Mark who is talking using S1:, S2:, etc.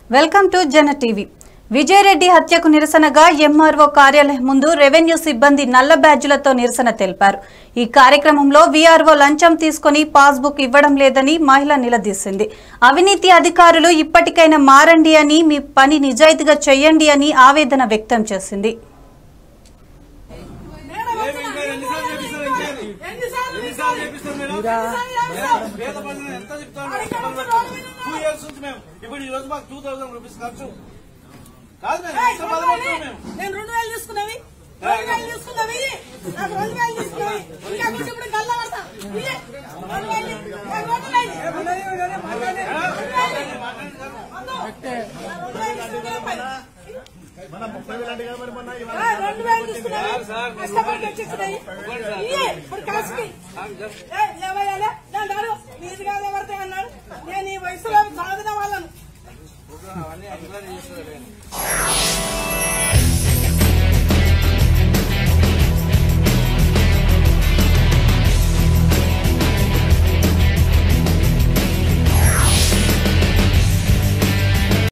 S1: Welcome to Jana TV Vijayareddy హత్యకు నిరసనగా MRO కార్యాలయం ముందు రెవెన్యూ సిబ్బంది నల్ల బ్యాడ్జీలతో నిరసన తెలిపారు ఈ కార్యక్రమంలో వీఆర్ఓ లంచం తీసుకుని పాస్బుక్ ఇవ్వడం లేదని మహిళ నిలదీసింది అవినీతి అధికారులు ఇప్పటికైనా మారండి అని మీ పని నిజాయితీగా చేయండి అని ఆవేదన వ్యక్తం చేసింది
S2: ఎన్నిసార్లు చేపిస్తారు మేడం? పేద ప్రజలు ఎంత చెప్తారు మేడం? చెప్పండి మేడం. టూ ఇయర్స్ నుంచి మేము ఇప్పుడు ఈ రోజు మాకు టూ థౌసండ్ రూపీస్ ఖర్చు కాదు మేడం ఎంత బాధపడుతున్నాం మేము
S3: నేను రెండు వేలు తీసుకున్నవి రెండు వేలు తీసుకున్నవి నాకు రెండు వేలు తీసుకున్నవి ఇంకా కొంచెం ఇప్పుడు గల్ల పడతా ఇయ్యి. రెండు వేలు నాకు రెండు వేలు. రెండు వేలు తీసుకున్నవి పై. ఆ, రెండు వేలు తీసుకున్నవి కష్టపడి తెచ్చిచ్చినవి ఇయ్యి. ఇప్పుడు కాసుకి ఏ, లేవయ్యాలే? నేను అన్నాడు, మీది కాదు ఎవరితో అన్నాడు నేను ఈ వయసులో చదివిన వాళ్ళను